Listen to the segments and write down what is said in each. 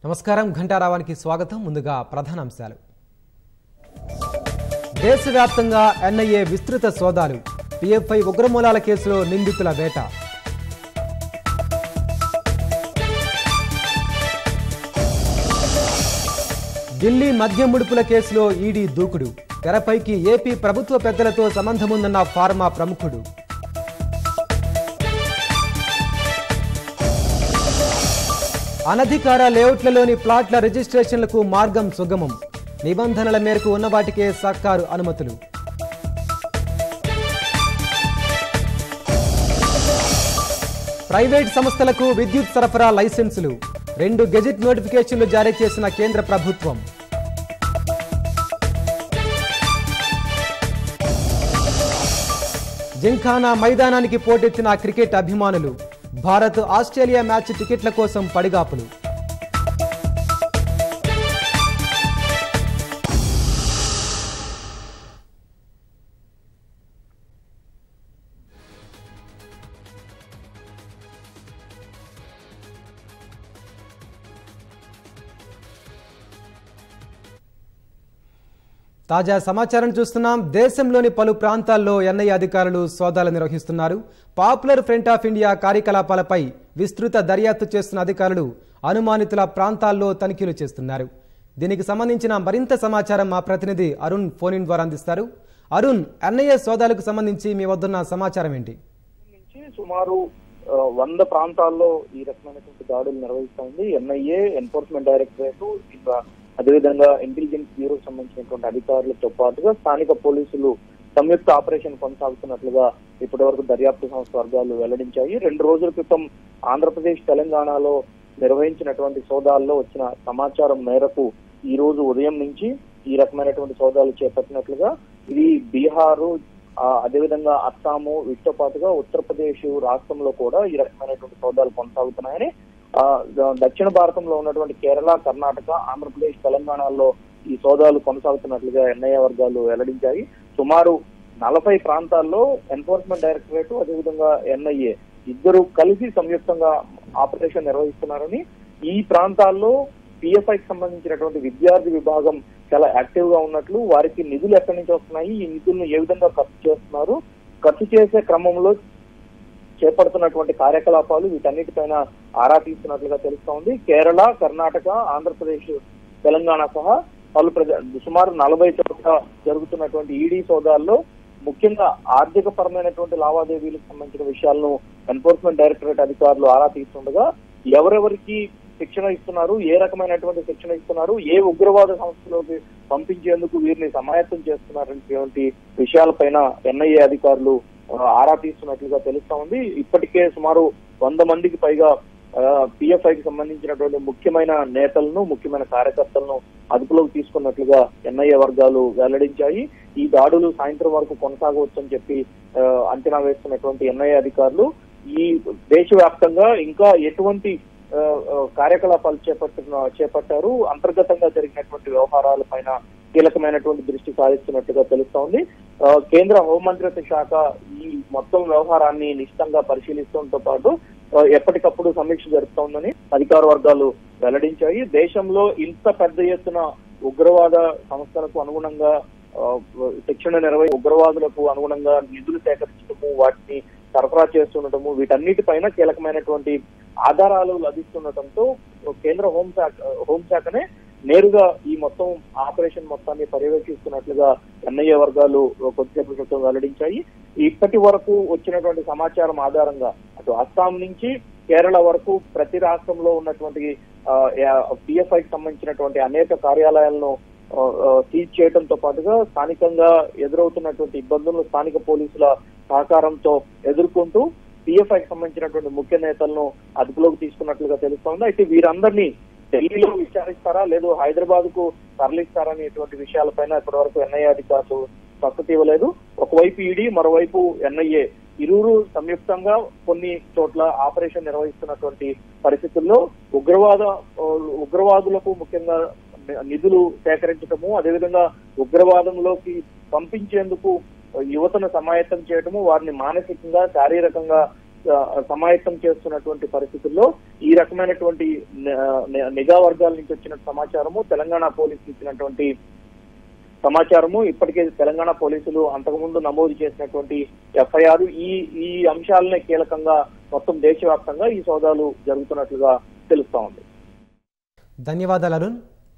నమస్కారం ఘంటారావానికి స్వాగతం ముందుగా ప్రధానాంశాలు దేశవ్యాప్తంగా ఎన్ఐఏ విస్తృత సోదాలు పిఎఫ్ఐ ఉగ్రమూలాల కేసులో నిందితుల వేట ఢిల్లీ మద్యం ముడుపుల కేసులో ఈడీ దూకుడు తెరపైకి ఏపీ ప్రభుత్వ పెద్దలతో సంబంధముందన్న ఫార్మా ప్రముఖుడు అనధికార లేఅవుట్లలోని ప్లాట్ల రిజిస్ట్రేషన్లకు మార్గం సుగమం నిబంధనల మేరకు ఉన్న వాటికే సర్కారు అనుమతులు ప్రైవేట్ సంస్థలకు విద్యుత్ సరఫరా లైసెన్సులు రెండు గెజిట్ నోటిఫికేషన్లు జారీ చేసిన కేంద్ర ప్రభుత్వం జింఖానా మైదానానికి పోటెత్తిన క్రికెట్ అభిమానులు భారత్ ఆస్ట్రేలియా మ్యాచ్ టికెట్ల కోసం పడిగాపులు తాజా సమాచారం చూస్తున్నాం దేశంలోని పలు ప్రాంతాల్లో ఎన్ఐ అధికారులు సోదాలు నిర్వహిస్తున్నారు పాపులర్ ఫ్రంట్ ఆఫ్ ఇండియా కార్యకలాపాలపై విస్తృత దర్యాప్తు చేస్తున్న అధికారులు అనుమానితుల ప్రాంతాల్లో తనిఖీలు చేస్తున్నారు దీనికి సంబంధించిన మరింత సమాచారం మా ప్రతినిధి అరుణ్ ఫోన్ ఇన్ ద్వారా అందిస్తారు అరుణ్ ఎన్ఐఏ సోదాలకు సంబంధించి మీ వద్దున్న సమాచారం ఏంటి నుంచి సుమారు ఆ, వంద ప్రాంతాల్లో ఈ రకమైనటువంటి దాడులు నిర్వహిస్తోంది ఎన్ఐఏ ఎన్ఫోర్స్మెంట్ డైరెక్టరేట్ ఇంకా అదేవిధంగా ఇంటెలిజెన్స్ బ్యూరో సంబంధించినటువంటి అధికారులతో పాటుగా స్థానిక పోలీసులు సంయుక్త ఆపరేషన్ కొనసాగుతున్నట్లుగా ఇప్పటి వరకు దర్యాప్తు సంస్థ వర్గాలు వెల్లడించాయి రెండు రోజుల క్రితం ఆంధ్రప్రదేశ్ తెలంగాణలో నిర్వహించినటువంటి సోదాల్లో వచ్చిన సమాచారం మేరకు ఈ రోజు ఉదయం నుంచి ఈ రకమైనటువంటి సోదాలు చేపట్టినట్లుగా ఇది బీహారు ఆ, అదేవిధంగా అస్సాము వీటితో పాటుగా ఉత్తరప్రదేశ్ రాష్ట్రంలో కూడా ఈ రకమైనటువంటి సోదాలు కొనసాగుతున్నాయని ఆ, ద- దక్షిణ భారతంలో ఉన్నటువంటి కేరళ కర్ణాటక ఆంధ్రప్రదేశ్ తెలంగాణలో ఈ సోదాలు కొనసాగుతున్నట్లుగా ఎన్ఐఏ వర్గాలు వెల్లడించాయి సుమారు నలభై ప్రాంతాల్లో ఎన్ఫోర్స్మెంట్ డైరెక్టరేట్ అదేవిధంగా ఎన్ఐఏ ఇద్దరు కలిసి సంయుక్తంగా ఆపరేషన్ నిర్వహిస్తున్నారని ఈ ప్రాంతాల్లో పిఎఫ్ఐకి సంబంధించినటువంటి విద్యార్థి విభాగం చాలా యాక్టివ్ గా ఉన్నట్లు వారికి నిధులు ఎక్కడి నుంచి వస్తున్నాయి ఈ నిధులను ఏ విధంగా ఖర్చు చేస్తున్నారు ఖర్చు చేసే క్రమంలో చేపడుతున్నటువంటి కార్యకలాపాలు వీటన్నిటిపైన ఆరా తీస్తున్నట్లుగా తెలుస్తోంది కేరళ కర్ణాటక ఆంధ్రప్రదేశ్ తెలంగాణ సహా పలు ప్రజ సుమారు నలభై చోట్ల జరుగుతున్నటువంటి ఈడీ సోదాల్లో ముఖ్యంగా ఆర్థిక పరమైనటువంటి లావాదేవీలకు సంబంధించిన విషయాలను ఎన్ఫోర్స్మెంట్ డైరెక్టరేట్ అధికారులు ఆరా తీస్తుండగా ఎవరెవరికి శిక్షణ ఇస్తున్నారు ఏ రకమైనటువంటి శిక్షణ ఇస్తున్నారు ఏ ఉగ్రవాద సంస్థలోకి పంపించేందుకు వీరిని సమాయత్తం చేస్తున్నారనేటువంటి విషయాలపైన ఎన్ఐఏ అధికారులు ఆ, ఆరా తీస్తున్నట్లుగా తెలుస్తా ఉంది ఇప్పటికే సుమారు వంద మందికి పైగా పిఎఫ్ఐకి సంబంధించినటువంటి ముఖ్యమైన నేతలను ముఖ్యమైన కార్యకర్తలను అదుపులోకి తీసుకున్నట్లుగా ఎన్ఐఏ వర్గాలు వెల్లడించాయి ఈ దాడులు సాయంత్రం వరకు కొనసాగవచ్చని చెప్పి ఆ, అంచనా వేస్తున్నటువంటి ఎన్ఐఏ అధికారులు ఈ దేశవ్యాప్తంగా ఇంకా ఎటువంటి ఆ, ఆ, కార్యకలాపాలు చేపట్టిన చేపట్టారు అంతర్గతంగా జరిగినటువంటి వ్యవహారాల పైన కీలకమైనటువంటి దృష్టి సాధిస్తున్నట్టుగా తెలుస్తోంది ఆ, కేంద్ర హోంమంత్రిత్వ శాఖ ఈ మొత్తం వ్యవహారాన్ని నిశ్చితంగా పరిశీలిస్తుండటంతో పాటు ఆ, ఎప్పటికప్పుడు సమీక్ష జరుపుతోందని అధికార వర్గాలు వెల్లడించాయి దేశంలో ఇంత పెద్ద ఎత్తున ఉగ్రవాద సంస్థలకు అనుగుణంగా ఆ, శిక్షణ నిర్వహి ఉగ్రవాదులకు అనుగుణంగా నిధులు సేకరించడము వాటిని సరఫరా చేస్తుండటము వీటన్నిటిపైన కీలకమైనటువంటి ఆధారాలు లభిస్తుండటంతో కేంద్ర హోంశాఖ హోంశాఖనే నేరుగా ఈ మొత్తం ఆపరేషన్ మొత్తాన్ని పర్యవేక్షిస్తున్నట్లుగా ఎన్ఐఏ వర్గాలు కొద్దిసేపు క్రితం వెల్లడించాయి ఇప్పటి వరకు వచ్చినటువంటి సమాచారం ఆధారంగా అటు అస్సాం నుంచి కేరళ వరకు ప్రతి రాష్ట్రంలో ఉన్నటువంటి పిఎఫ్ఐకి సంబంధించినటువంటి అనేక కార్యాలయాలను ఆ, ఆ, సీజ్ చేయడంతో పాటుగా స్థానికంగా ఎదురవుతున్నటువంటి ఇబ్బందులను స్థానిక పోలీసుల సహకారంతో ఎదుర్కొంటూ పిఎఫ్ఐకి సంబంధించినటువంటి ముఖ్య నేతలను అదుపులోకి తీసుకున్నట్లుగా తెలుస్తోంది అయితే వీరందరినీ ఢిల్లీలో విచారిస్తారా లేదు హైదరాబాద్ కు తరలిస్తారా అనేటువంటి విషయాలపైన ఇప్పటివరకు ఎన్ఐఏ అధికారులు స్పష్టత ఇవ్వలేదు ఒకవైపు ఈడీ మరోవైపు ఎన్ఐఏ ఇరువురు సంయుక్తంగా కొన్ని చోట్ల ఆపరేషన్ నిర్వహిస్తున్నటువంటి పరిస్థితుల్లో ఉగ్రవాద ఆ, ఉగ్రవాదులకు ముఖ్యంగా నిధులు సేకరించడము అదేవిధంగా ఉగ్రవాదంలోకి పంపించేందుకు యువతను సమాయత్తం చేయడము వారిని మానసికంగా శారీరకంగా ఆ, సమాయత్తం చేస్తున్నటువంటి పరిస్థితుల్లో ఈ రకమైనటువంటి ని- ని- నిఘా వర్గాల నుంచి వచ్చిన సమాచారము తెలంగాణ పోలీసులు ఇచ్చినటువంటి సమాచారము ఇప్పటికే తెలంగాణ పోలీసులు అంతకుముందు నమోదు చేసినటువంటి ఎఫ్ఐఆర్ ఈ ఈ అంశాలనే కీలకంగా మొత్తం దేశవ్యాప్తంగా ఈ సోదాలు జరుగుతున్నట్లుగా తెలుస్తా ఉంది ధన్యవాదాలు అరుణ్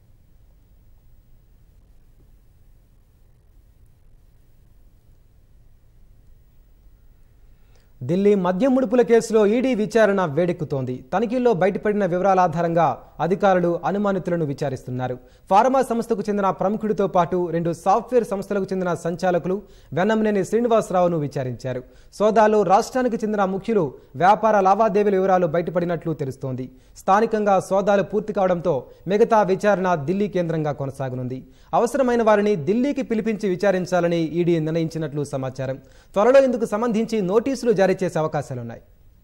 ఢిల్లీ మద్యం ముడుపుల కేసులో ఈడీ విచారణ వేడెక్కుతోంది తనిఖీల్లో బయటపడిన వివరాల ఆధారంగా అధికారులు అనుమానితులను విచారిస్తున్నారు ఫార్మా సంస్థకు చెందిన ప్రముఖుడితో పాటు రెండు సాఫ్ట్వేర్ సంస్థలకు చెందిన సంచాలకులు వెన్నమనేని శ్రీనివాసరావును విచారించారు సోదాలో రాష్ట్రానికి చెందిన ముఖ్యులు వ్యాపార లావాదేవీల వివరాలు బయటపడినట్లు తెలుస్తోంది స్థానికంగా సోదాలు పూర్తి కావడంతో మిగతా విచారణ ఢిల్లీ కేంద్రంగా కొనసాగనుంది అవసరమైన వారిని ఢిల్లీకి పిలిపించి విచారించాలని ఈడీ నిర్ణయించినట్లు సమాచారం త్వరలో ఇందుకు సంబంధించి నోటీసులు జారీ చేసే అవకాశాలున్నాయి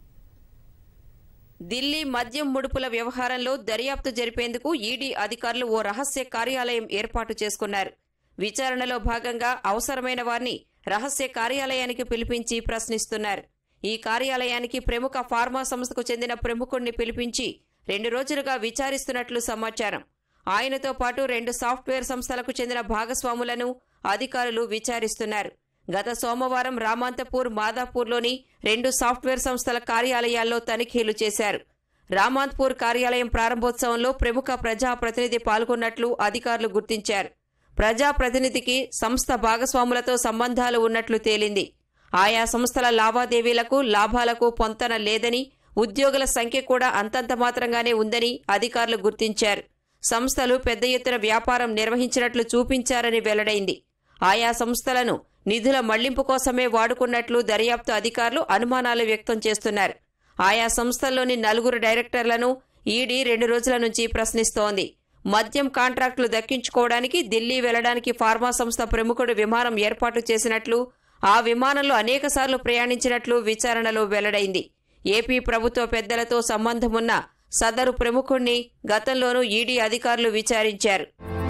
ఢిల్లీ మద్యం ముడుపుల వ్యవహారంలో దర్యాప్తు జరిపేందుకు ఈడీ అధికారులు ఓ రహస్య కార్యాలయం ఏర్పాటు చేసుకున్నారు విచారణలో భాగంగా అవసరమైన వారిని రహస్య కార్యాలయానికి పిలిపించి ప్రశ్నిస్తున్నారు ఈ కార్యాలయానికి ప్రముఖ ఫార్మా సంస్థకు చెందిన ప్రముఖుణ్ణి పిలిపించి రెండు రోజులుగా విచారిస్తున్నట్లు సమాచారం ఆయనతో పాటు రెండు సాఫ్ట్వేర్ సంస్థలకు చెందిన భాగస్వాములను అధికారులు విచారిస్తున్నారు గత సోమవారం రామాంతపూర్ మాదాపూర్లోని రెండు సాఫ్ట్వేర్ సంస్థల కార్యాలయాల్లో తనిఖీలు చేశారు రామాంత్పూర్ కార్యాలయం ప్రారంభోత్సవంలో ప్రముఖ ప్రజాప్రతినిధి పాల్గొన్నట్లు అధికారులు గుర్తించారు ప్రజాప్రతినిధికి సంస్థ భాగస్వాములతో సంబంధాలు ఉన్నట్లు తేలింది ఆయా సంస్థల లావాదేవీలకు లాభాలకు పొంతన లేదని ఉద్యోగుల సంఖ్య కూడా అంతంత మాత్రంగానే ఉందని అధికారులు గుర్తించారు సంస్థలు పెద్ద ఎత్తున వ్యాపారం నిర్వహించినట్లు చూపించారని వెల్లడైంది ఆయా సంస్థలను నిధుల మళ్లింపు కోసమే వాడుకున్నట్లు దర్యాప్తు అధికారులు అనుమానాలు వ్యక్తం చేస్తున్నారు ఆయా సంస్థల్లోని నలుగురు డైరెక్టర్లను ఈడీ రెండు రోజుల నుంచి ప్రశ్నిస్తోంది మద్యం కాంట్రాక్టులు దక్కించుకోవడానికి ఢిల్లీ వెళ్లడానికి ఫార్మా సంస్థ ప్రముఖుడు విమానం ఏర్పాటు చేసినట్లు ఆ విమానంలో అనేకసార్లు ప్రయాణించినట్లు విచారణలో వెల్లడైంది ఏపీ ప్రభుత్వ పెద్దలతో సంబంధమున్న సదరు ప్రముఖుణ్ణి గతంలోనూ ఈడీ అధికారులు విచారించారు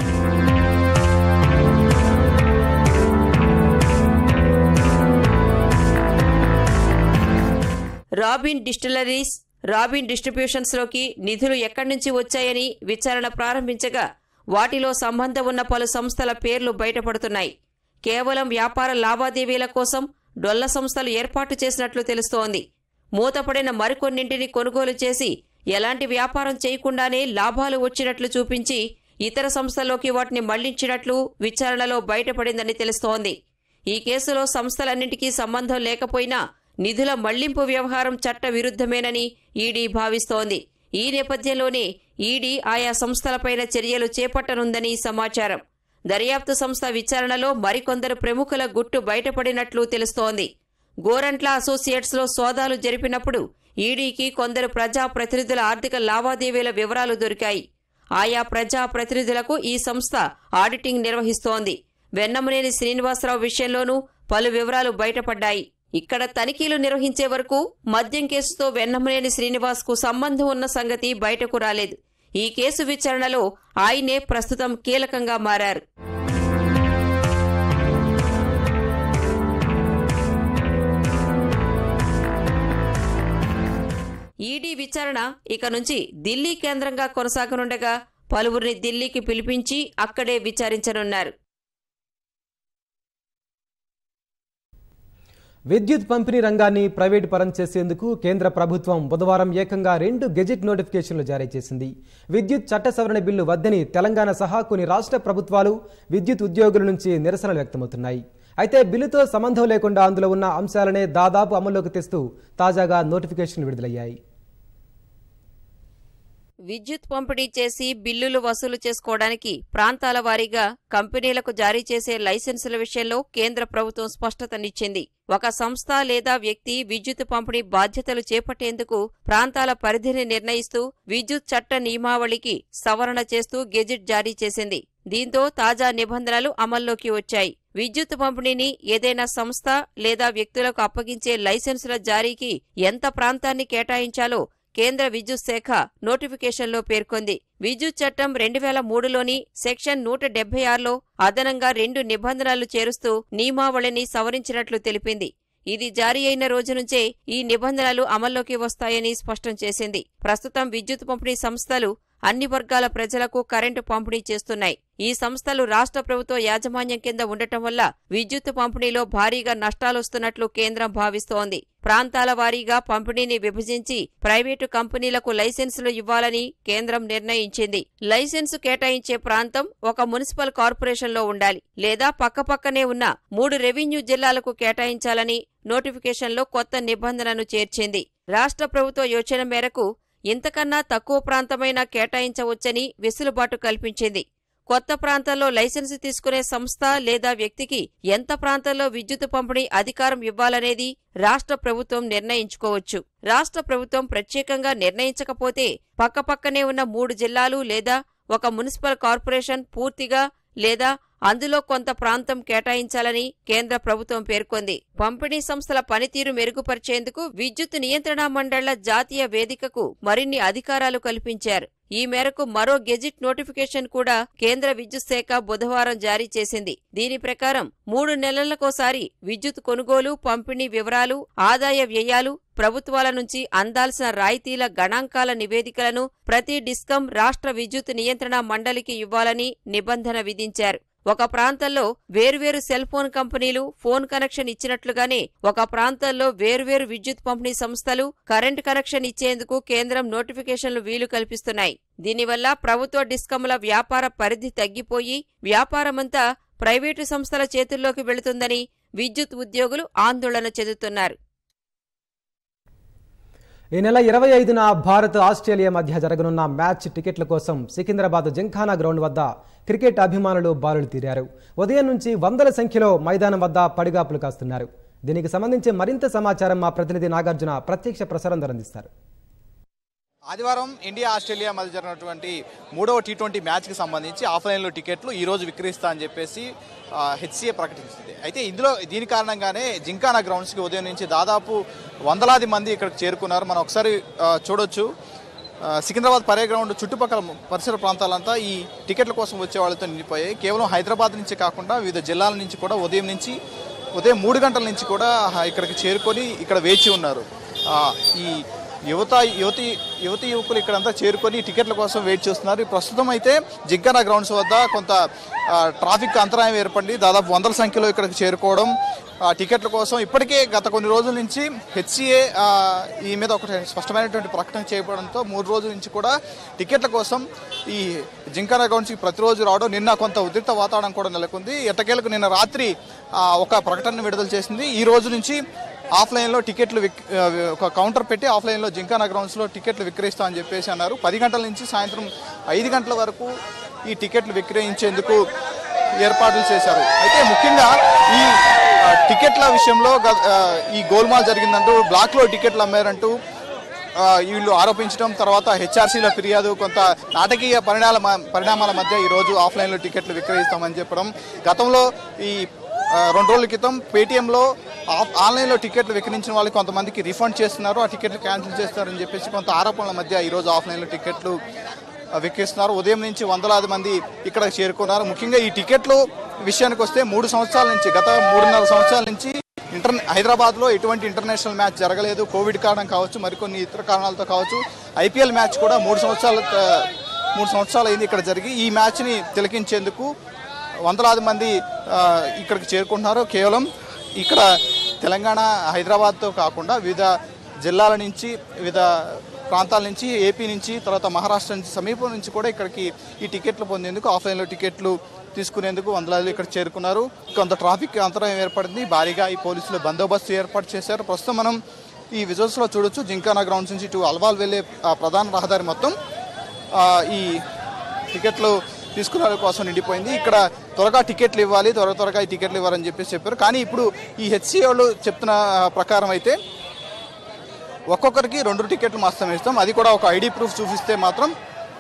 రాబిన్ డిస్టిలరీస్ రాబిన్ డిస్ట్రిబ్యూషన్స్ లోకి నిధులు ఎక్కడి నుంచి వచ్చాయని విచారణ ప్రారంభించగా వాటిలో సంబంధం ఉన్న పలు సంస్థల పేర్లు బయటపడుతున్నాయి కేవలం వ్యాపార లావాదేవీల కోసం డొల్ల సంస్థలు ఏర్పాటు చేసినట్లు తెలుస్తోంది మూతపడిన మరికొన్నింటిని కొనుగోలు చేసి ఎలాంటి వ్యాపారం చేయకుండానే లాభాలు వచ్చినట్లు చూపించి ఇతర సంస్థల్లోకి వాటిని మళ్లించినట్లు విచారణలో బయటపడిందని తెలుస్తోంది ఈ కేసులో సంస్థలన్నింటికీ సంబంధం లేకపోయినా నిధుల మళ్లింపు వ్యవహారం చట్ట విరుద్ధమేనని ఈడీ భావిస్తోంది ఈ నేపథ్యంలోనే ఈడీ ఆయా సంస్థలపైన చర్యలు చేపట్టనుందని సమాచారం దర్యాప్తు సంస్థ విచారణలో మరికొందరు ప్రముఖుల గుట్టు బయటపడినట్లు తెలుస్తోంది గోరంట్ల అసోసియేట్స్ లో సోదాలు జరిపినప్పుడు ఈడీకి కొందరు ప్రజా ప్రతినిధుల ఆర్థిక లావాదేవీల వివరాలు దొరికాయి ఆయా ప్రజా ప్రతినిధులకు ఈ సంస్థ ఆడిటింగ్ నిర్వహిస్తోంది వెన్నమనేని శ్రీనివాసరావు విషయంలోనూ పలు వివరాలు బయటపడ్డాయి ఇక్కడ తనిఖీలు నిర్వహించే వరకు మద్యం కేసుతో వెన్నమనేని శ్రీనివాస్ కు సంబంధం ఉన్న సంగతి బయటకు రాలేదు ఈ కేసు విచారణలో ఆయనే ప్రస్తుతం కీలకంగా మారారు ఈడీ విచారణ ఇక నుంచి ఢిల్లీ కేంద్రంగా కొనసాగనుండగా పలువురిని ఢిల్లీకి పిలిపించి అక్కడే విచారించనున్నారు విద్యుత్ పంపిణీ రంగాన్ని ప్రైవేటు పరం చేసేందుకు కేంద్ర ప్రభుత్వం బుధవారం ఏకంగా రెండు గెజిట్ నోటిఫికేషన్లు జారీ చేసింది విద్యుత్ చట్ట సవరణ బిల్లు వద్దని తెలంగాణ సహా కొన్ని రాష్ట్ర ప్రభుత్వాలు విద్యుత్ ఉద్యోగుల నుంచి నిరసనలు వ్యక్తమవుతున్నాయి అయితే బిల్లుతో సంబంధం లేకుండా అందులో ఉన్న అంశాలనే దాదాపు అమల్లోకి తెస్తూ తాజాగా నోటిఫికేషన్లు విడుదలయ్యాయి విద్యుత్ పంపిణీ చేసి బిల్లులు వసూలు చేసుకోవడానికి ప్రాంతాల వారీగా కంపెనీలకు జారీ చేసే లైసెన్సుల విషయంలో కేంద్ర ప్రభుత్వం స్పష్టతనిచ్చింది ఒక సంస్థ లేదా వ్యక్తి విద్యుత్ పంపిణీ బాధ్యతలు చేపట్టేందుకు ప్రాంతాల పరిధిని నిర్ణయిస్తూ విద్యుత్ చట్ట నియమావళికి సవరణ చేస్తూ గెజిట్ జారీ చేసింది దీంతో తాజా నిబంధనలు అమల్లోకి వచ్చాయి విద్యుత్ పంపిణీని ఏదైనా సంస్థ లేదా వ్యక్తులకు అప్పగించే లైసెన్సుల జారీకి ఎంత ప్రాంతాన్ని కేటాయించాలో కేంద్ర విద్యుత్ శాఖ నోటిఫికేషన్లో పేర్కొంది విద్యుత్ చట్టం రెండు వేల మూడులోని సెక్షన్ నూట డెబ్బై ఆరులో అదనంగా రెండు నిబంధనలు చేరుస్తూ నియమావళిని సవరించినట్లు తెలిపింది ఇది జారీ అయిన రోజు నుంచే ఈ నిబంధనలు అమల్లోకి వస్తాయని స్పష్టం చేసింది ప్రస్తుతం విద్యుత్ పంపిణీ సంస్థలు అన్ని వర్గాల ప్రజలకు కరెంటు పంపిణీ చేస్తున్నాయి ఈ సంస్థలు రాష్ట్ర ప్రభుత్వ యాజమాన్యం కింద ఉండటం వల్ల విద్యుత్ పంపిణీలో భారీగా నష్టాలొస్తున్నట్లు కేంద్రం భావిస్తోంది ప్రాంతాల వారీగా పంపిణీని విభజించి ప్రైవేటు కంపెనీలకు లైసెన్సులు ఇవ్వాలని కేంద్రం నిర్ణయించింది లైసెన్సు కేటాయించే ప్రాంతం ఒక మున్సిపల్ కార్పొరేషన్లో ఉండాలి లేదా పక్కపక్కనే ఉన్న మూడు రెవెన్యూ జిల్లాలకు కేటాయించాలని నోటిఫికేషన్లో కొత్త నిబంధనను చేర్చింది రాష్ట్ర ప్రభుత్వ యోచన మేరకు ఇంతకన్నా తక్కువ ప్రాంతమైనా కేటాయించవచ్చని వెసులుబాటు కల్పించింది కొత్త ప్రాంతంలో లైసెన్సు తీసుకునే సంస్థ లేదా వ్యక్తికి ఎంత ప్రాంతంలో విద్యుత్ పంపిణీ అధికారం ఇవ్వాలనేది రాష్ట్ర ప్రభుత్వం నిర్ణయించుకోవచ్చు రాష్ట్ర ప్రభుత్వం ప్రత్యేకంగా నిర్ణయించకపోతే పక్కపక్కనే ఉన్న మూడు జిల్లాలు లేదా ఒక మున్సిపల్ కార్పొరేషన్ పూర్తిగా లేదా అందులో కొంత ప్రాంతం కేటాయించాలని కేంద్ర ప్రభుత్వం పేర్కొంది పంపిణీ సంస్థల పనితీరు మెరుగుపరిచేందుకు విద్యుత్ నియంత్రణ మండళ్ల జాతీయ వేదికకు మరిన్ని అధికారాలు కల్పించారు ఈ మేరకు మరో గెజిట్ నోటిఫికేషన్ కూడా కేంద్ర విద్యుత్ శాఖ బుధవారం జారీ చేసింది దీని ప్రకారం మూడు నెలలకోసారి విద్యుత్ కొనుగోలు పంపిణీ వివరాలు ఆదాయ వ్యయాలు ప్రభుత్వాల నుంచి అందాల్సిన రాయితీల గణాంకాల నివేదికలను ప్రతి డిస్కం రాష్ట్ర విద్యుత్ నియంత్రణ మండలికి ఇవ్వాలని నిబంధన విధించారు ఒక ప్రాంతంలో వేర్వేరు సెల్ ఫోన్ కంపెనీలు ఫోన్ కనెక్షన్ ఇచ్చినట్లుగానే ఒక ప్రాంతంలో వేర్వేరు విద్యుత్ పంపిణీ సంస్థలు కరెంటు కనెక్షన్ ఇచ్చేందుకు కేంద్రం నోటిఫికేషన్లు వీలు కల్పిస్తున్నాయి దీనివల్ల ప్రభుత్వ డిస్కంల వ్యాపార పరిధి తగ్గిపోయి వ్యాపారమంతా ప్రైవేటు సంస్థల చేతుల్లోకి వెళుతుందని విద్యుత్ ఉద్యోగులు ఆందోళన చెందుతున్నారు ఈ నెల ఇరవై ఐదున భారత్ ఆస్ట్రేలియా మధ్య జరగనున్న మ్యాచ్ టికెట్ల కోసం సికింద్రాబాద్ జింఖానా గ్రౌండ్ వద్ద క్రికెట్ అభిమానులు బారులు తీరారు ఉదయం నుంచి వందల సంఖ్యలో మైదానం వద్ద పడిగాపులు కాస్తున్నారు దీనికి సంబంధించి మరింత సమాచారం మా ప్రతినిధి నాగార్జున ప్రత్యక్ష ప్రసారం అందిస్తారు ఆదివారం ఇండియా ఆస్ట్రేలియా మధ్య జరిగినటువంటి మూడవ టీ ట్వంటీ మ్యాచ్కి సంబంధించి ఆఫ్లైన్లో టికెట్లు ఈ రోజు విక్రయిస్తా అని చెప్పేసి హెచ్సిఏ ప్రకటించింది అయితే ఇందులో దీని కారణంగానే జింకానా గ్రౌండ్స్కి ఉదయం నుంచి దాదాపు వందలాది మంది ఇక్కడికి చేరుకున్నారు మనం ఒకసారి ఆ, చూడొచ్చు ఆ, సికింద్రాబాద్ పరే గ్రౌండ్ చుట్టుపక్కల పరిసర ప్రాంతాలంతా ఈ టికెట్ల కోసం వచ్చే వాళ్ళతో నిండిపోయాయి కేవలం హైదరాబాద్ నుంచి కాకుండా వివిధ జిల్లాల నుంచి కూడా ఉదయం నుంచి ఉదయం మూడు గంటల నుంచి కూడా ఆ, ఇక్కడికి చేరుకొని ఇక్కడ వేచి ఉన్నారు ఆ, ఈ యువత యువతి యువతి యువకులు ఇక్కడంతా చేరుకొని టికెట్ల కోసం వెయిట్ చేస్తున్నారు ప్రస్తుతం అయితే జింకానా గ్రౌండ్స్ వద్ద కొంత ఆ, ట్రాఫిక్ అంతరాయం ఏర్పడి దాదాపు వందల సంఖ్యలో ఇక్కడికి చేరుకోవడం ఆ, టికెట్ల కోసం ఇప్పటికే గత కొన్ని రోజుల నుంచి హెచ్సిఏ ఈ మీద ఒక స్పష్టమైనటువంటి ప్రకటన చేయడంతో మూడు రోజుల నుంచి కూడా టికెట్ల కోసం ఈ జింకానా గ్రౌండ్స్కి ప్రతిరోజు రావడం నిన్న కొంత ఉద్రిక్త వాతావరణం కూడా నెలకొంది ఎట్టకేలకు నిన్న రాత్రి ఆ, ఒక ప్రకటన విడుదల చేసింది ఈ రోజు నుంచి ఆఫ్లైన్లో టికెట్లు విక్ ఆ, ఒక కౌంటర్ పెట్టి ఆఫ్లైన్లో జింకానా గ్రౌండ్స్లో టికెట్లు విక్రయిస్తామని చెప్పేసి అన్నారు పది గంటల నుంచి సాయంత్రం ఐదు గంటల వరకు ఈ టికెట్లు విక్రయించేందుకు ఏర్పాట్లు చేశారు అయితే ముఖ్యంగా ఈ ఆ, టికెట్ల విషయంలో గ- ఆ, ఈ గోల్మాల్ జరిగిందంటూ బ్లాక్లో టికెట్లు అమ్మారంటూ ఆ, వీళ్ళు ఆరోపించడం తర్వాత హెచ్ఆర్సీల ఫిర్యాదు కొంత నాటకీయ పరిణామ పరిణామాల మధ్య ఈరోజు ఆఫ్లైన్లో టికెట్లు విక్రయిస్తామని చెప్పడం గతంలో ఈ ఆ, రెండు రోజుల క్రితం పేటీఎంలో ఆఫ్ ఆన్లైన్లో టికెట్లు విక్రయించిన వాళ్ళకి కొంతమందికి రిఫండ్ చేస్తున్నారు ఆ టికెట్లు క్యాన్సిల్ చేస్తున్నారని చెప్పేసి కొంత ఆరోపణల మధ్య ఈరోజు ఆఫ్లైన్లో టికెట్లు ఆ, విక్రయిస్తున్నారు ఉదయం నుంచి వందలాది మంది ఇక్కడ చేరుకున్నారు ముఖ్యంగా ఈ టికెట్లు విషయానికి వస్తే మూడు సంవత్సరాల నుంచి గత మూడున్నర సంవత్సరాల నుంచి ఇంటర్ హైదరాబాద్లో ఎటువంటి ఇంటర్నేషనల్ మ్యాచ్ జరగలేదు కోవిడ్ కారణం కావచ్చు మరికొన్ని ఇతర కారణాలతో కావచ్చు ఐపీఎల్ మ్యాచ్ కూడా మూడు సంవత్సరాల ఆ, మూడు సంవత్సరాలు అయింది ఇక్కడ జరిగి ఈ మ్యాచ్ని తిలకించేందుకు వందలాది మంది ఆ, ఇక్కడికి చేరుకుంటున్నారు కేవలం ఇక్కడ తెలంగాణ హైదరాబాద్తో కాకుండా వివిధ జిల్లాల నుంచి వివిధ ప్రాంతాల నుంచి ఏపీ నుంచి తర్వాత మహారాష్ట్ర నుంచి సమీపం నుంచి కూడా ఇక్కడికి ఈ టికెట్లు పొందేందుకు ఆఫ్లైన్లో టికెట్లు తీసుకునేందుకు వందలాది ఇక్కడ చేరుకున్నారు కొంత ట్రాఫిక్ అంతరాయం ఏర్పడింది భారీగా ఈ పోలీసులు బందోబస్తు ఏర్పాటు చేశారు ప్రస్తుతం మనం ఈ విజువల్స్లో చూడొచ్చు జింకానా గ్రౌండ్స్ నుంచి ఇటు అల్వాల్ వెళ్ళే ఆ, ప్రధాన రహదారి మొత్తం ఆ, ఈ టికెట్లు తీసుకునే కోసం నిండిపోయింది ఇక్కడ త్వరగా టికెట్లు ఇవ్వాలి త్వర త్వరగా ఈ టికెట్లు ఇవ్వాలని చెప్పేసి చెప్పారు కానీ ఇప్పుడు ఈ హెచ్సిఏ వాళ్ళు చెప్తున్న ప్రకారం అయితే ఒక్కొక్కరికి రెండు టికెట్లు మాత్రమే ఇస్తాం అది కూడా ఒక ఐడి ప్రూఫ్ చూపిస్తే మాత్రం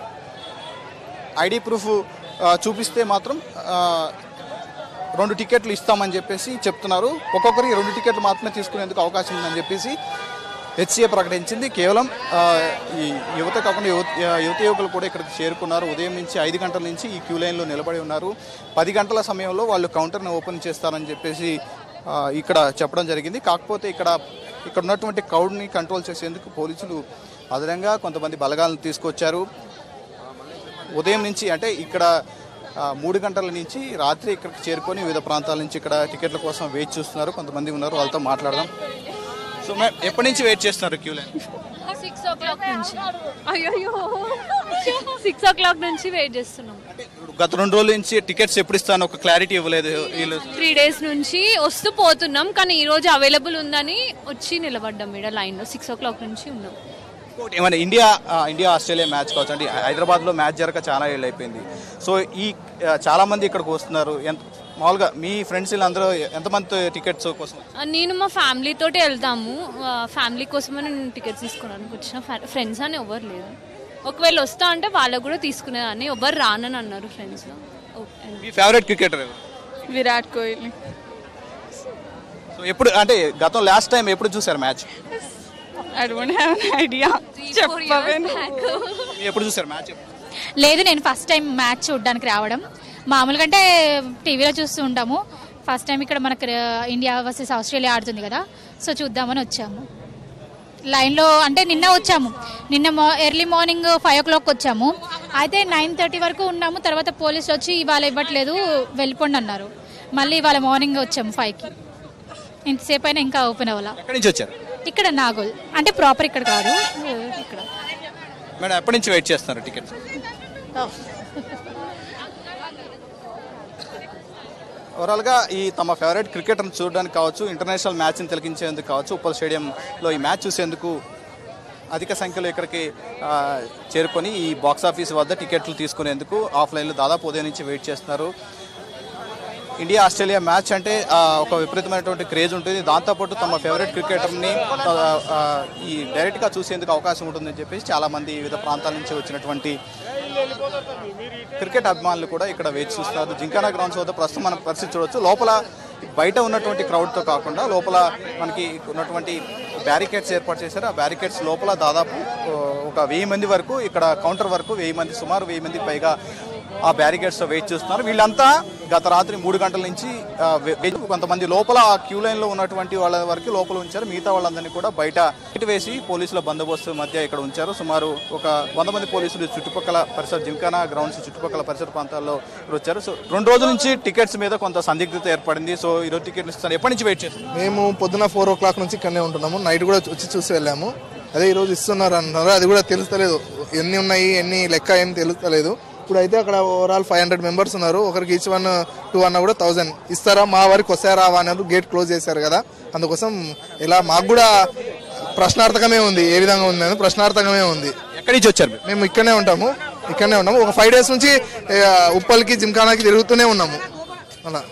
ఐడి ప్రూఫ్ ఆ, చూపిస్తే మాత్రం ఆ, రెండు టికెట్లు ఇస్తామని చెప్పేసి చెప్తున్నారు ఒక్కొక్కరికి రెండు టికెట్లు మాత్రమే తీసుకునేందుకు అవకాశం ఉందని చెప్పేసి హెచ్సిఏ ప్రకటించింది కేవలం ఆ, ఈ యువత కాకుండా యువత యువత యువకులు కూడా ఇక్కడికి చేరుకున్నారు ఉదయం నుంచి ఐదు గంటల నుంచి ఈ క్యూ లైన్లో నిలబడి ఉన్నారు పది గంటల సమయంలో వాళ్ళు కౌంటర్ని ఓపెన్ చేస్తారని చెప్పేసి ఆ, ఇక్కడ చెప్పడం జరిగింది కాకపోతే ఇక్కడ ఇక్కడ ఉన్నటువంటి క్రౌడ్ని కంట్రోల్ చేసేందుకు పోలీసులు అదనంగా కొంతమంది బలగాలను తీసుకొచ్చారు ఉదయం నుంచి అంటే ఇక్కడ ఆ, మూడు గంటల నుంచి రాత్రి ఇక్కడికి చేరుకొని వివిధ ప్రాంతాల నుంచి ఇక్కడ టికెట్ల కోసం వెయిట్ చూస్తున్నారు కొంతమంది ఉన్నారు వాళ్ళతో మాట్లాడదాం సో మ్యామ్ ఎప్పటి నుంచి వెయిట్ చేస్తున్నారు queue line six o'clock నుంచి అయ్యో సిక్స్ ఓ క్లాక్ నుంచి వెయిట్ చేస్తున్నాం అంటే ఇప్పుడు గత రెండు రోజుల నుంచి టికెట్స్ ఎప్పుడు ఇస్తాను ఒక క్లారిటీ ఇవ్వలేదు వీళ్ళు త్రీ డేస్ నుంచి వస్తూ పోతున్నాం కానీ ఈ రోజు అవైలబుల్ ఉందని వచ్చి నిలబడ్డాం ఇక్కడ లైన్లో సిక్స్ ఓ క్లాక్ నుంచి ఉన్నాం ఇంకోటి ఏమైనా ఇండియా ఆ, ఇండియా ఆస్ట్రేలియా మ్యాచ్ కావచ్చు అంటే హైదరాబాద్లో మ్యాచ్ జరగక చాలా ఏళ్ళు అయిపోయింది సో ఈ ఆ, చాలా మంది ఇక్కడికి వస్తున్నారు ఎంత మామూలుగా మీ ఫ్రెండ్స్ వీళ్ళందరూ ఎంతమంది టికెట్స్ కోసం ఆ, నేను మా ఫ్యామిలీ తోటి వెళ్తాము ఫ్యామిలీ కోసమే నేను టికెట్స్ తీసుకోవడానికి వచ్చిన ఫ్రెండ్స్ అని ఎవరు లేరు ఒకవేళ వస్తా అంటే వాళ్ళకు కూడా తీసుకునేదాన్ని ఎవరు రానని అన్నారు ఫ్రెండ్స్ మీ ఫేవరెట్ క్రికెటర్ ఎవరు విరాట్ కోహ్లీ సో ఎప్పుడు అంటే గతం లాస్ట్ టైం ఎప్పుడు చూసారు match I don't have an idea చెప్పవేను ఎప్పుడు చూసారు మ్యాచ్ లేదు నేను ఫస్ట్ టైం మ్యాచ్ చూడడానికి రావడం మామూలుగా అంటే టీవీలో చూస్తూ ఉంటాము ఫస్ట్ టైం ఇక్కడ మనకు ఆ, ఇండియా వర్సెస్ ఆస్ట్రేలియా ఆడుతుంది కదా సో చూద్దామని వచ్చాము లైన్లో అంటే నిన్న వచ్చాము నిన్న మా early morning five o'clock వచ్చాము అయితే నైన్ థర్టీ వరకు ఉన్నాము తర్వాత పోలీసులు వచ్చి ఇవాళ ఇవ్వట్లేదు వెళ్ళిపోండి అన్నారు మళ్ళీ ఇవాళ మార్నింగ్ వచ్చాము ఫైవ్కి ఇంతసేపు అయినా ఇంకా ఓపెన్ అవ్వాల ఎక్కడి నుంచి వచ్చారు ఇక్కడ నాగోల్ అంటే ప్రాపర్ ఇక్కడ కాదు ఇక్కడ మేడం ఎప్పటి నుంచి వెయిట్ చేస్తున్నారు టికెట్స్ ఓవరాల్గా ఈ తమ ఫేవరెట్ క్రికెటర్ని చూడడానికి కావచ్చు ఇంటర్నేషనల్ మ్యాచ్ని తిలకించేందుకు కావచ్చు ఉప్పల్ స్టేడియంలో ఈ మ్యాచ్ చూసేందుకు అధిక సంఖ్యలో ఇక్కడికి ఆ, చేరుకొని ఈ బాక్స్ ఆఫీస్ వద్ద టికెట్లు తీసుకునేందుకు ఆఫ్లైన్లో దాదాపు ఉదయం నుంచి వెయిట్ చేస్తున్నారు ఇండియా ఆస్ట్రేలియా మ్యాచ్ అంటే ఆ, ఒక విపరీతమైనటువంటి క్రేజ్ ఉంటుంది దాంతోపాటు తమ ఫేవరెట్ క్రికెటర్ని ఆ, ఆ, ఈ డైరెక్ట్గా చూసేందుకు అవకాశం ఉంటుందని చెప్పేసి చాలామంది వివిధ ప్రాంతాల నుంచి వచ్చినటువంటి క్రికెట్ అభిమానులు కూడా ఇక్కడ వేచి చూస్తున్నారు జింకానా గ్రౌండ్స్ వద్ద ప్రస్తుతం మనం పరిస్థితి చూడొచ్చు లోపల బయట ఉన్నటువంటి క్రౌడ్తో కాకుండా లోపల మనకి ఉన్నటువంటి బ్యారికేడ్స్ ఏర్పాటు చేశారు ఆ బ్యారికేడ్స్ లోపల దాదాపు ఆ, ఒక వెయ్యి మంది వరకు ఇక్కడ కౌంటర్ వరకు వెయ్యి మంది సుమారు వెయ్యి మంది పైగా ఆ బ్యారికేడ్స్తో వెయిట్ చేస్తున్నారు వీళ్ళంతా గత రాత్రి మూడు గంటల నుంచి ఆ, వె- వె- కొంతమంది లోపల ఆ క్యూ లైన్లో ఉన్నటువంటి వాళ్ళ వరకు లోపల ఉంచారు మిగతా వాళ్ళందరినీ కూడా బయట ఇటు వేసి పోలీసుల బందోబస్తు మధ్య ఇక్కడ ఉంచారు సుమారు ఒక వంద మంది పోలీసులు చుట్టుపక్కల పరిసర జింకానా గ్రౌండ్స్ చుట్టుపక్కల పరిసర ప్రాంతాల్లో ఇక్కడ వచ్చారు సో రెండు రోజుల నుంచి టికెట్స్ మీద కొంత సందిగ్ధత ఏర్పడింది సో ఈరోజు టికెట్లు ఇస్తారు ఎప్పటి నుంచి వెయిట్ చేస్తున్నారు మేము పొద్దున ఫోర్ ఓ క్లాక్ నుంచి ఇక్కడనే ఉంటున్నాము నైట్ కూడా వచ్చి చూసి వెళ్ళాము అదే ఈ రోజు ఇస్తున్నారు అన్నారు అది కూడా తెలుస్తలేదు ఎన్ని ఉన్నాయి ఎన్ని లెక్క ఏం తెలుస్తలేదు ఇప్పుడు అయితే అక్కడ ఓవరాల్ ఫైవ్ హండ్రెడ్ మెంబర్స్ ఉన్నారు ఒకరికి ఈచ్ వన్ టూ అన్న కూడా థౌసండ్ ఇస్తారా మా వారికి వస్తారా అన్నారు గేట్ క్లోజ్ చేశారు కదా అందుకోసం ఇలా మాకు కూడా ప్రశ్నార్థకమే ఉంది ఏ విధంగా ఉంది అని ప్రశ్నార్థకమే ఉంది ఎక్కడి నుంచి వచ్చారు మీరు? మేము ఇక్కడనే ఉంటాము ఇక్కడనే ఉన్నాము ఒక ఫైవ్ డేస్ నుంచి ఆ, ఉప్పల్కి జిమ్ఖానాకి తిరుగుతూనే ఉన్నాము అలా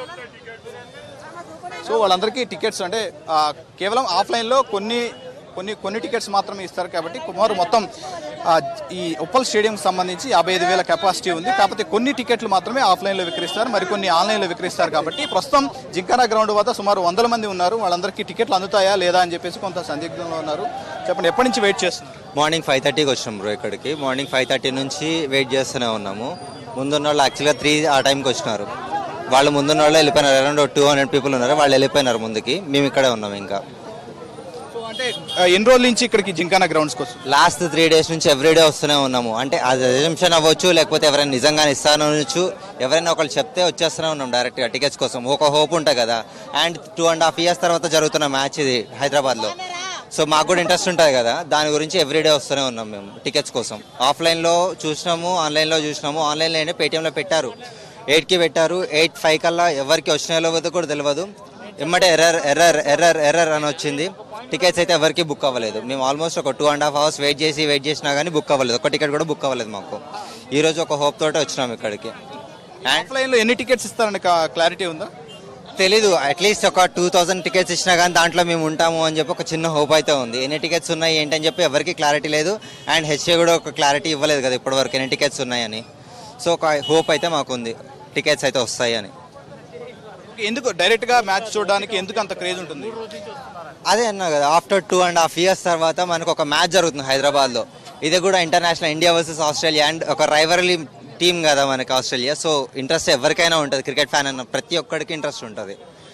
సో వాళ్ళందరికీ టికెట్స్ అంటే ఆ, కేవలం ఆఫ్లైన్లో కొన్ని కొన్ని కొన్ని టికెట్స్ మాత్రమే ఇస్తారు కాబట్టి కుమారు మొత్తం ఆ, ఈ ఉప్పల్ స్టేడియం సంబంధించి యాభై ఐదు వేల కెపాసిటీ ఉంది కాకపోతే కొన్ని టికెట్లు మాత్రమే ఆఫ్లైన్లో విక్రయిస్తారు మరికొన్ని ఆన్లైన్లో విక్రయిస్తారు కాబట్టి ప్రస్తుతం జింకానా గ్రౌండ్ వద్ద సుమారు వందల మంది ఉన్నారు వాళ్ళందరికీ టికెట్లు అందుతాయా లేదా అని చెప్పేసి కొంత సందిగ్ధంలో ఉన్నారు చెప్పండి ఎప్పటి నుంచి వెయిట్ చేస్తున్నారు మార్నింగ్ ఫైవ్ థర్టీకి వచ్చినాం బ్రో ఇక్కడికి మార్నింగ్ ఫైవ్ థర్టీ నుంచి వెయిట్ చేస్తూనే ఉన్నాము ముందున్న వాళ్ళు యాక్చువల్గా త్రీ ఆ టైంకి వచ్చినారు వాళ్ళు ముందున్న వాళ్ళు వెళ్ళిపోయినారు అరౌండ్ టూ హండ్రెడ్ పీపుల్ ఉన్నారు వాళ్ళు వెళ్ళిపోయినారు ముందుకి మేము ఇక్కడే ఉన్నాం ఇంకా సో అంటే ఆ, ఎన్ని రోజుల నుంచి ఇక్కడికి జింకానా గ్రౌండ్స్కి వస్తుంది లాస్ట్ త్రీ డేస్ నుంచి ఎవ్రీడే వస్తూనే ఉన్నాము అంటే అది ఎజంప్షన్ అవ్వచ్చు లేకపోతే ఎవరైనా నిజంగానే ఇస్తాను అనొచ్చు ఎవరైనా ఒకళ్ళు చెప్తే వచ్చేస్తూనే ఉన్నాం డైరెక్ట్గా టికెట్స్ కోసం ఒక హోప్ ఉంటుంది కదా and two and half years తర్వాత జరుగుతున్న మ్యాచ్ ఇది హైదరాబాద్లో సో మాకు కూడా ఇంట్రెస్ట్ ఉంటుంది కదా దాని గురించి ఎవ్రీడే వస్తూనే ఉన్నాం మేము టికెట్స్ కోసం ఆఫ్లైన్లో చూసినాము ఆన్లైన్లో చూసినాము ఆన్లైన్లో అయినా పేటీఎంలో పెట్టారు ఎయిట్కి పెట్టారు ఎయిట్ ఫైవ్ కల్లా ఎవరికి వచ్చినాయో లేదో కూడా తెలియదు ఎమ్మటే ఎర్రర్ ఎర్రర్ ఎర్రర్ ఎర్రర్ అని వచ్చింది టికెట్స్ అయితే ఎవరికి బుక్ అవ్వలేదు మేము ఆల్మోస్ట్ ఒక two and half hours wait చేసి వెయిట్ చేసినా కానీ బుక్ అవ్వలేదు ఒక టికెట్ కూడా బుక్ అవ్వలేదు మాకు ఈ రోజు ఒక హోప్ తోటే వచ్చినాం ఇక్కడికి అండ్ ఆఫ్లైన్లో ఎన్ని టికెట్స్ ఇస్తారని క్లారిటీ ఉందా తెలీదు అట్లీస్ట్ ఒక టూ థౌసండ్ టికెట్స్ ఇచ్చినా కానీ దాంట్లో మేము ఉంటాము అని చెప్పి ఒక చిన్న హోప్ అయితే ఉంది ఎన్ని టికెట్స్ ఉన్నాయి ఏంటి అని చెప్పి ఎవరికి క్లారిటీ లేదు అండ్ హెచ్ఏ కూడా ఒక క్లారిటీ ఇవ్వలేదు కదా ఇప్పటివరకు ఎన్ని టికెట్స్ ఉన్నాయని సో ఒక హోప్ అయితే మాకు ఉంది టికెట్స్ అయితే వస్తాయి అని ఎందుకు డైరెక్ట్గా మ్యాచ్ చూడడానికి ఎందుకు అంత క్రేజ్ ఉంటుంది అదే అన్నా కదా after two and half years తర్వాత మనకు ఒక మ్యాచ్ జరుగుతుంది హైదరాబాద్లో ఇది కూడా international India versus Australia and ఒక రైవరలీ టీం కదా మనకి ఆస్ట్రేలియా సో ఇంట్రెస్ట్ ఎవరికైనా ఉంటుంది క్రికెట్ ఫ్యాన్ అన్న ప్రతి ఒక్కడికి ఇంట్రెస్ట్ ఉంటుంది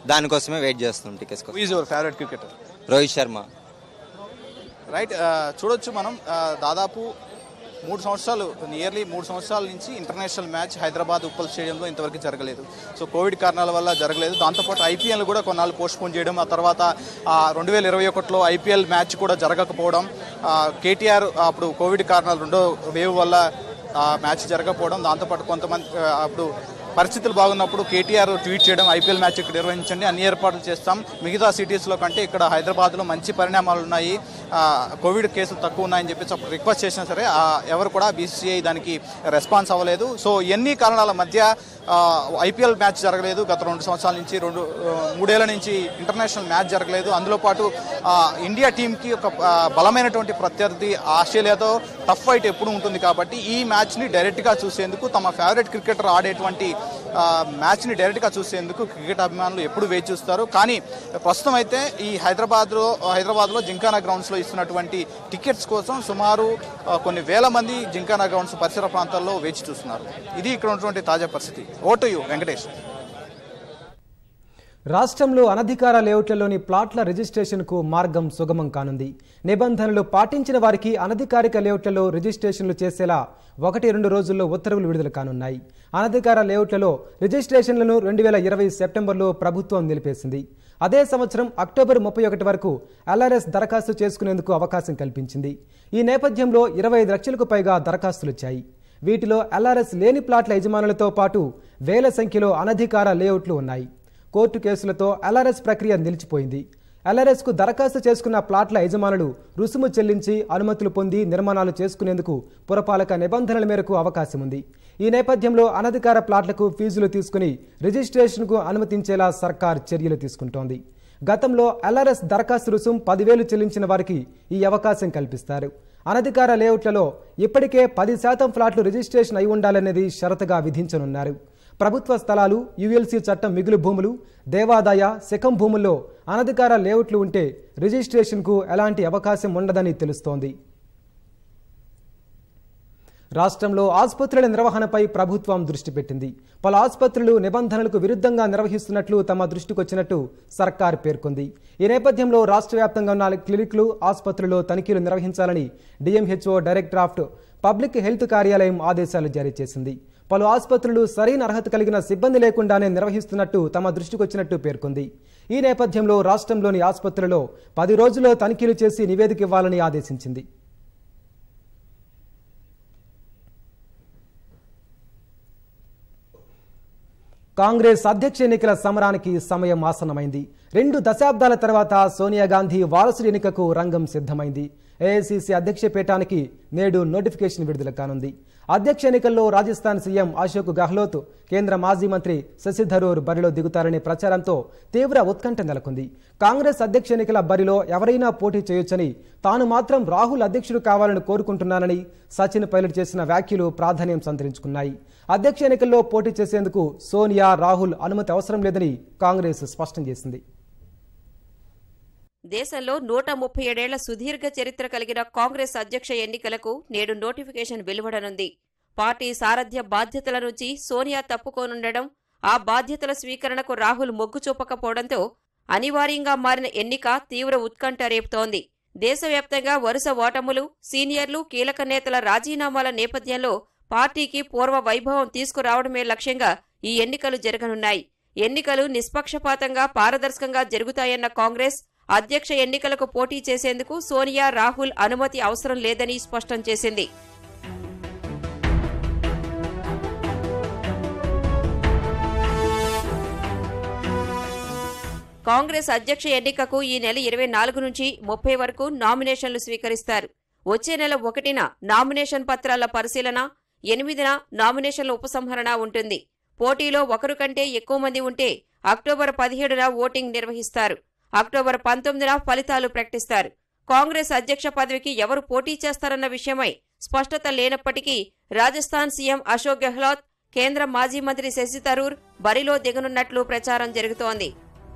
దానికోసమే వెయిట్ చేస్తున్నాం టికెట్స్ కోసం is your favourite cricketer Rohit Sharma right ఆ, చూడొచ్చు మనం ఆ, దాదాపు మూడు సంవత్సరాలు నియర్లీ మూడు సంవత్సరాల నుంచి ఇంటర్నేషనల్ మ్యాచ్ హైదరాబాద్ ఉప్పల్ స్టేడియంలో ఇంతవరకు జరగలేదు సో కోవిడ్ కారణాల వల్ల జరగలేదు దాంతోపాటు ఐపీఎల్ కూడా కొన్నాళ్ళు పోస్ట్పోన్ చేయడం ఆ తర్వాత రెండు వేల ఇరవై ఒకటిలో ఐపీఎల్ మ్యాచ్ కూడా జరగకపోవడం ఆ, కేటీఆర్ అప్పుడు కోవిడ్ కారణాలు రెండో వేవ్ వల్ల ఆ మ్యాచ్ జరగకపోవడం దాంతోపాటు కొంతమంది ఆ, అప్పుడు పరిస్థితులు బాగున్నప్పుడు కేటీఆర్ ట్వీట్ చేయడం ఐపీఎల్ మ్యాచ్ ఇక్కడ నిర్వహించండి అన్ని ఏర్పాట్లు చేస్తాం మిగతా సిటీస్లో కంటే ఇక్కడ హైదరాబాద్లో మంచి పరిణామాలు ఉన్నాయి ఆ, కోవిడ్ కేసులు తక్కువ ఉన్నాయని చెప్పేసి అప్పుడు రిక్వెస్ట్ చేసినా సరే ఆ, ఎవరు కూడా బీసీఐ దానికి రెస్పాన్స్ అవ్వలేదు సో ఎన్ని కారణాల మధ్య ఐపీఎల్ మ్యాచ్ జరగలేదు గత రెండు సంవత్సరాల నుంచి రెండు ఆ, మూడేళ్ల నుంచి ఇంటర్నేషనల్ మ్యాచ్ జరగలేదు అందులో పాటు ఆ, ఇండియా టీంకి ఒక ఆ, బలమైనటువంటి ప్రత్యర్థి ఆస్ట్రేలియాతో టఫ్ ఫైట్ ఎప్పుడు ఉంటుంది కాబట్టి ఈ మ్యాచ్ని డైరెక్ట్గా చూసేందుకు తమ ఫేవరెట్ క్రికెటర్ ఆడేటువంటి ఆ, మ్యాచ్ని డైరెక్ట్గా చూసేందుకు క్రికెట్ అభిమానులు ఎప్పుడు వేచి చూస్తారు కానీ ప్రస్తుతం అయితే ఈ హైదరాబాద్లో హైదరాబాద్లో జింకానా గ్రౌండ్స్లో ఇస్తున్నటువంటి టికెట్స్ కోసం సుమారు ఆ, కొన్ని వేల మంది జింకానా గ్రౌండ్స్ పరిసర ప్రాంతాల్లో వేచి చూస్తున్నారు ఇది ఇక్కడ ఉన్నటువంటి తాజా పరిస్థితి ఓటు యు వెంకటేష్ రాష్ట్రంలో అనధికార లేఅవుట్లలోని ప్లాట్ల రిజిస్ట్రేషన్కు మార్గం సుగమం కానుంది నిబంధనలు పాటించిన వారికి అనధికారిక లేఅవుట్లలో రిజిస్ట్రేషన్లు చేసేలా ఒకటి రెండు రోజుల్లో ఉత్తర్వులు విడుదల కానున్నాయి అనధికార లేఅవుట్లలో రిజిస్ట్రేషన్లను రెండు వేల ఇరవై సెప్టెంబర్లో ప్రభుత్వం నిలిపేసింది అదే సంవత్సరం అక్టోబర్ ముప్పై ఒకటి వరకు ఎల్ఆర్ఎస్ దరఖాస్తు చేసుకునేందుకు అవకాశం కల్పించింది ఈ నేపథ్యంలో ఇరవై ఐదు లక్షలకు పైగా దరఖాస్తులు వచ్చాయి వీటిలో ఎల్ఆర్ఎస్ లేని ప్లాట్ల యజమానులతో పాటు వేల సంఖ్యలో అనధికార లేఅవుట్లు ఉన్నాయి కోర్టు కేసులతో ఎల్ఆర్ఎస్ ప్రక్రియ నిలిచిపోయింది ఎల్ఆర్ఎస్కు దరఖాస్తు చేసుకున్న ప్లాట్ల యజమానులు రుసుము చెల్లించి అనుమతులు పొంది నిర్మాణాలు చేసుకునేందుకు పురపాలక నిబంధనల మేరకు అవకాశం ఉంది ఈ నేపథ్యంలో అనధికార ప్లాట్లకు ఫీజులు తీసుకుని రిజిస్ట్రేషన్కు అనుమతించేలా సర్కార్ చర్యలు తీసుకుంటోంది గతంలో ఎల్ఆర్ఎస్ దరఖాస్తు రుసుం పదివేలు చెల్లించిన వారికి ఈ అవకాశం కల్పిస్తారు అనధికార లేఅవుట్లలో ఇప్పటికే పది శాతం ఫ్లాట్లు రిజిస్ట్రేషన్ అయి ఉండాలనేది షరతుగా విధించనున్నారు ప్రభుత్వ స్థలాలు యుఎల్సీ చట్టం మిగులు భూములు దేవాదాయ శకం భూముల్లో అనధికార లేఅవుట్లు ఉంటే రిజిస్ట్రేషన్కు ఎలాంటి అవకాశం ఉండదని తెలుస్తోంది రాష్ట్రంలో ఆసుపత్రుల నిర్వహణపై ప్రభుత్వం దృష్టి పెట్టింది పలు ఆసుపత్రులు నిబంధనలకు విరుద్ధంగా నిర్వహిస్తున్నట్లు తమ దృష్టికొచ్చినట్టు సర్కార్ పేర్కొంది ఈ నేపథ్యంలో రాష్ట్ర వ్యాప్తంగా ఉన్న క్లినిక్లు ఆసుపత్రుల్లో తనిఖీలు నిర్వహించాలని DMHO director of public health కార్యాలయం ఆదేశాలు జారీ చేసింది పలు ఆసుపత్రులు సరైన అర్హత కలిగిన సిబ్బంది లేకుండానే నిర్వహిస్తున్నట్టు తమ దృష్టికొచ్చినట్టు పేర్కొంది ఈ నేపథ్యంలో రాష్ట్రంలోని ఆసుపత్రులలో పది రోజుల్లో తనిఖీలు చేసి నివేదిక ఇవ్వాలని ఆదేశించింది కాంగ్రెస్ అధ్యక్ష ఎన్నికల సమరానికి సమయం ఆసన్నమైంది రెండు దశాబ్దాల తర్వాత సోనియా గాంధీ వారసుడి ఎన్నికకు రంగం సిద్ధమైంది ఏఐసిసి అధ్యక్ష పీఠానికి నేడు నోటిఫికేషన్ విడుదల కానుంది అధ్యక్ష ఎన్నికల్లో రాజస్థాన్ సీఎం అశోక్ గెహ్లోత్ కేంద్ర మాజీ మంత్రి శశి థరూర్ బరిలో దిగుతారనే ప్రచారంతో తీవ్ర ఉత్కంఠ నెలకొంది కాంగ్రెస్ అధ్యక్ష ఎన్నికల బరిలో ఎవరైనా పోటీ చేయొచ్చని తాను మాత్రం రాహుల్ అధ్యక్షుడు కావాలని కోరుకుంటున్నానని సచిన్ పైలట్ చేసిన వ్యాఖ్యలు ప్రాధాన్యం సంతరించుకున్నాయి అధ్యక్ష ఎన్నికల్లో పోటీ చేసేందుకు సోనియా రాహుల్ అనుమతి అవసరం లేదని కాంగ్రెస్ స్పష్టం చేసింది దేశంలో నూట ముప్పై ఏడేళ్ల సుదీర్ఘ చరిత్ర కలిగిన కాంగ్రెస్ అధ్యక్ష ఎన్నికలకు నేడు నోటిఫికేషన్ వెలువడనుంది పార్టీ సారథ్య బాధ్యతల నుంచి సోనియా తప్పుకోనుండడం ఆ బాధ్యతల స్వీకరణకు రాహుల్ మొగ్గు చూపకపోవడంతో అనివార్యంగా మారిన ఎన్నిక తీవ్ర ఉత్కంఠ రేపుతోంది దేశవ్యాప్తంగా వరుస ఓటములు సీనియర్లు కీలక నేతల రాజీనామాల నేపథ్యంలో పార్టీకి పూర్వ వైభవం తీసుకురావడమే లక్ష్యంగా ఈ ఎన్నికలు జరగనున్నాయి ఎన్నికలు నిష్పక్షపాతంగా పారదర్శకంగా జరుగుతాయన్న కాంగ్రెస్ అధ్యక్ష ఎన్నికలకు పోటీ చేసేందుకు సోనియా రాహుల్ అనుమతి అవసరం లేదని స్పష్టం చేసింది కాంగ్రెస్ అధ్యక్ష ఎన్నికకు ఈ నెల ఇరవై నాలుగు నుంచి ముప్పై వరకు నామినేషన్లు స్వీకరిస్తారు వచ్చే నెల ఒకటిన నామినేషన్ పత్రాల పరిశీలన ఎనిమిదిన నామినేషన్ల ఉపసంహరణ ఉంటుంది పోటీలో ఒకరు కంటే ఎక్కువ మంది ఉంటే అక్టోబర్ పదిహేడున ఓటింగ్ నిర్వహిస్తారు అక్టోబర్ పంతొమ్మిదిన ఫలితాలు ప్రకటిస్తారు కాంగ్రెస్ అధ్యక్ష పదవికి ఎవరు పోటీ చేస్తారన్న విషయమై స్పష్టత లేనప్పటికీ రాజస్థాన్ సీఎం అశోక్ గెహ్లోత్ కేంద్ర మాజీ మంత్రి శశి థరూర్ బరిలో దిగనున్నట్లు ప్రచారం జరుగుతోంది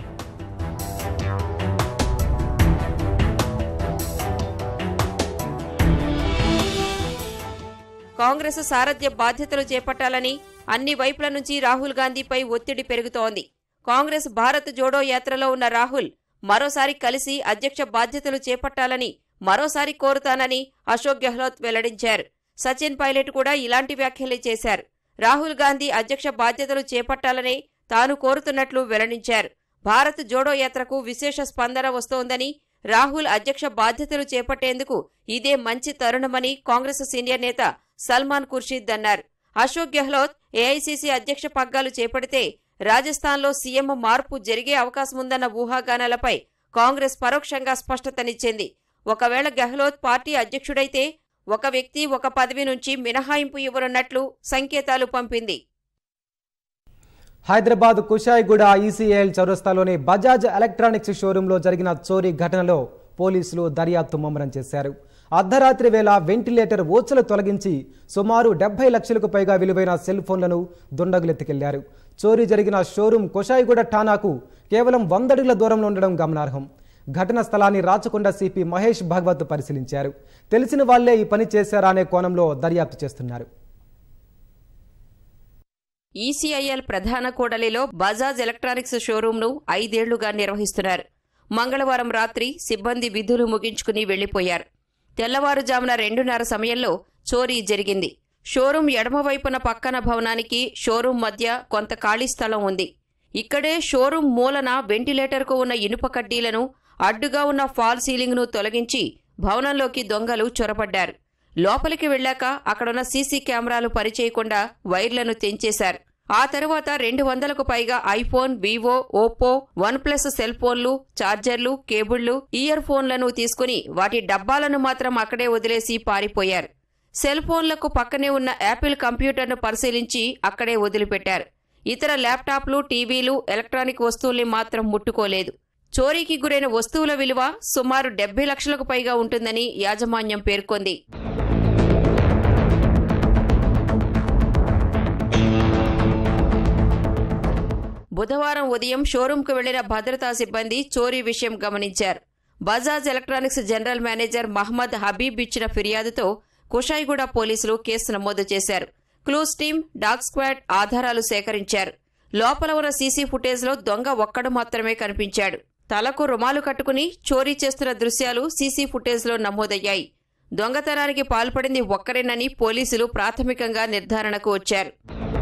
కాంగ్రెస్ సారథ్య బాధ్యతలు చేపట్టాలని అన్ని వైపుల నుంచి రాహుల్ గాంధీపై ఒత్తిడి పెరుగుతోంది కాంగ్రెస్ భారత్ జోడో యాత్రలో ఉన్న రాహుల్ మరోసారి కలిసి అధ్యక్ష బాధ్యతలు చేపట్టాలని మరోసారి కోరుతానని అశోక్ గెహ్లోత్ వెల్లడించారు సచిన్ పైలట్ కూడా ఇలాంటి వ్యాఖ్యలే చేశారు రాహుల్ గాంధీ అధ్యక్ష బాధ్యతలు చేపట్టాలనే తాను కోరుతున్నట్లు వెల్లడించారు భారత్ జోడో యాత్రకు విశేష స్పందన వస్తోందని రాహుల్ అధ్యక్ష బాధ్యతలు చేపట్టేందుకు ఇదే మంచి తరుణమని కాంగ్రెస్ సీనియర్ నేత సల్మాన్ ఖుర్షీద్ అన్నారు అశోక్ గెహ్లోత్ ఏఐసీసీ అధ్యక్ష పగ్గాలు చేపడితే రాజస్థాన్లో సీఎం మార్పు జరిగే అవకాశముందన్న ఊహాగానాలపై కాంగ్రెస్ పరోక్షంగా స్పష్టతనిచ్చింది ఒకవేళ గెహ్లోత్ పార్టీ అధ్యక్షుడైతే ఒక వ్యక్తి ఒక పదవి నుంచి మినహాయింపు ఇవ్వనున్నట్లు సంకేతాలు పంపింది హైదరాబాద్ కుషాయిగూడ ఈసీఎల్ చౌరస్తాలోని బజాజ్ ఎలక్ట్రానిక్స్ షోరూంలో జరిగిన చోరీ ఘటనలో పోలీసులు దర్యాప్తు ముమ్మరం చేశారు అర్ధరాత్రి వేళ వెంటిలేటర్ ఓచలు తొలగించి సుమారు డెబ్బై లక్షలకు పైగా విలువైన సెల్ ఫోన్లను దుండగులెత్తుకెళ్లారు చోరీ జరిగిన షోరూం కుషాయిగూడ ఠానాకు కేవలం వందడుగుల దూరంలో ఉండడం గమనార్హం ఘటన స్థలాన్ని రాచకొండ సిపి మహేష్ భాగవత్ పరిశీలించారు తెలిసిన వాళ్లే ఈ పని చేశారా అనే కోణంలో దర్యాప్తు చేస్తున్నారు ఈసీఐఎల్ ప్రధాన కూడలిలో బజాజ్ ఎలక్ట్రానిక్స్ షోరూంను ఐదేళ్లుగా నిర్వహిస్తున్నారు మంగళవారం రాత్రి సిబ్బంది విధులు ముగించుకుని వెళ్లిపోయారు తెల్లవారుజామున రెండున్నర సమయంలో చోరీ జరిగింది షోరూం ఎడమవైపున పక్కన భవనానికి షోరూం మధ్య కొంత ఖాళీ స్థలం ఉంది ఇక్కడే షోరూం మూలన వెంటిలేటర్కు ఉన్న ఇనుప కడ్డీలను అడ్డుగా ఉన్న ఫాల్ సీలింగ్ను తొలగించి భవనంలోకి దొంగలు చొరబడ్డారు లోపలికి వెళ్ళాక అక్కడున్న సీసీ కెమెరాలు పనిచేయకుండా వైర్లను తెంచేశారు ఆ తరువాత రెండు వందలకు పైగా iPhone Vivo Oppo OnePlus cell ఫోన్లు ఛార్జర్లు కేబుళ్లు ఇయర్ ఫోన్లను తీసుకుని వాటి డబ్బాలను మాత్రం అక్కడే వదిలేసి పారిపోయారు సెల్ ఫోన్లకు పక్కనే ఉన్న యాపిల్ కంప్యూటర్ను పరిశీలించి అక్కడే వదిలిపెట్టారు ఇతర ల్యాప్టాప్లు టీవీలు ఎలక్ట్రానిక్ వస్తువుల్ని మాత్రం ముట్టుకోలేదు చోరీకి గురైన వస్తువుల విలువ సుమారు డెబ్బై లక్షలకు పైగా ఉంటుందని యాజమాన్యం పేర్కొంది బుధవారం ఉదయం షోరూంకు వెళ్లిన భద్రతా సిబ్బంది చోరీ విషయం గమనించారు Bajaj Electronics general manager Mohammed Habeeb ఇచ్చిన ఫిర్యాదుతో కుషాయిగూడ పోలీసులు కేసు నమోదు చేశారు క్లూస్ టీమ్ డాగ్ స్క్వాడ్ ఆధారాలు సేకరించారు లోపల ఉన్న సీసీ ఫుటేజ్లో దొంగ ఒక్కడు మాత్రమే కనిపించాడు తలకు రుమాలు కట్టుకుని చోరీ చేస్తున్న దృశ్యాలు సీసీ ఫుటేజ్లో నమోదయ్యాయి దొంగతనానికి పాల్పడింది ఒక్కరేనని పోలీసులు ప్రాథమికంగా నిర్ధారణకు వచ్చారు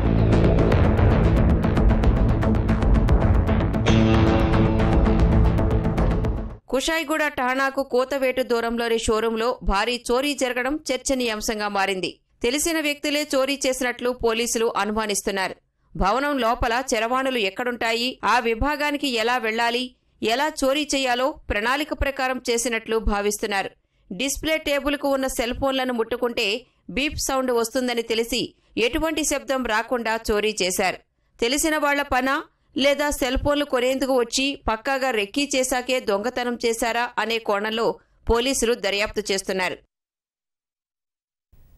కుషాయిగూడ ఠాణాకు కోతవేటు దూరంలోని షోరూంలో భారీ చోరీ జరగడం చర్చనీయాంశంగా మారింది తెలిసిన వ్యక్తులే చోరీ చేసినట్లు పోలీసులు అనుమానిస్తున్నారు భవనం లోపల చరవాణులు ఎక్కడుంటాయి ఆ విభాగానికి ఎలా వెళ్లాలి ఎలా చోరీ చేయాలో ప్రణాళిక ప్రకారం చేసినట్లు భావిస్తున్నారు డిస్ప్లే టేబుల్కు ఉన్న సెల్ ఫోన్లను ముట్టుకుంటే బీప్ సౌండ్ వస్తుందని తెలిసి ఎటువంటి శబ్దం రాకుండా చోరీ చేశారు తెలిసిన వాళ్ల పనా లేదా సెల్ ఫోన్లు కొనేందుకు వచ్చి పక్కాగా రెక్కీ చేశాకే దొంగతనం చేశారా అనే కోణంలో పోలీసులు దర్యాప్తు చేస్తున్నారు